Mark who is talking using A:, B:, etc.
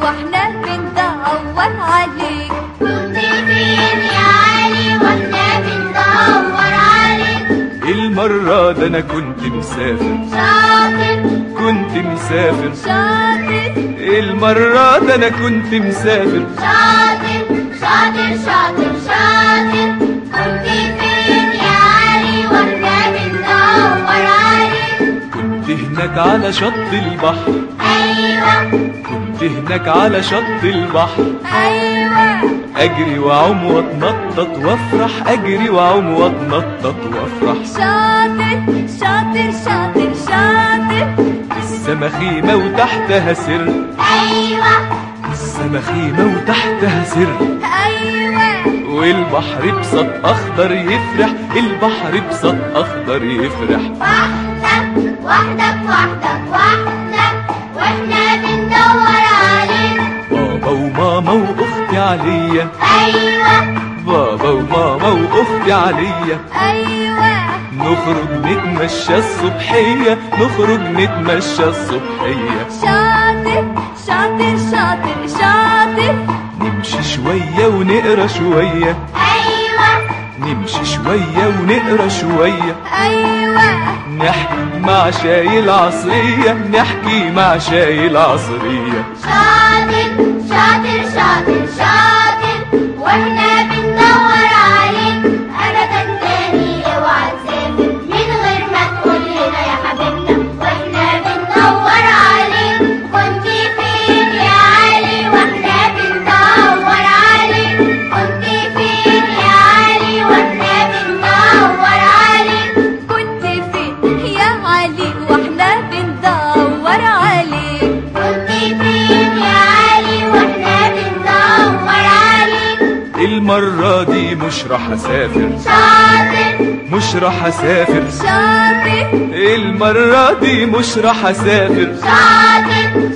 A: واحنا بندور عليك
B: كنت فين يا علي واحنا بندور عليك
C: المرة ده انا كنت مسافر
B: شاطر
C: كنت مسافر
A: شاطر
C: المرة ده انا كنت مسافر
B: شاطر شاطر شاطر شاطر كنت فين يا علي واحنا بندور عليك
C: كنت هناك على شط البحر
B: ايوه
C: كنت هناك على شط البحر
A: ايوه
C: اجري واعوم واتنطط وافرح اجري واعوم واتنطط وافرح
A: شاطر شاطر شاطر شاطر
C: السما خيمة وتحتها سر
B: ايوه
C: السما خيمة وتحتها سر
A: ايوه
C: والبحر بسط اخضر يفرح البحر بسط اخضر يفرح
B: وحدك وحدك وحدك وحدك واحنا بندور عليك
C: بابا وماما واختي عليا
B: ايوه
C: بابا وماما واختي عليا
A: ايوه
C: نخرج نتمشى الصبحية نخرج نتمشى الصبحية
A: شاطر شاطر شاطر شاطر
C: نمشي شوية ونقرا شوية
B: ايوه
C: نمشي شوية ونقرا شوية
A: ايوه
C: نحكي مع شاي العصرية نحكي مع شاي العصرية
B: شاطر شاطر شاطر شاطر واحنا بندور عليك ابدا تاني اوعى تسافر من غير ما تقول لنا يا حبيبنا واحنا بندور عليك كنت فين يا علي واحنا بندور عليك كنت فين يا علي واحنا بندور عليك
A: كنت فين يا علي واحنا بندور عليك
B: كنت فين يا علي واحنا بندور عليك
C: المرة دي مش راح اسافر
B: شاطر
C: مش راح اسافر
A: شاطر
C: المرة دي مش راح اسافر
B: شاطر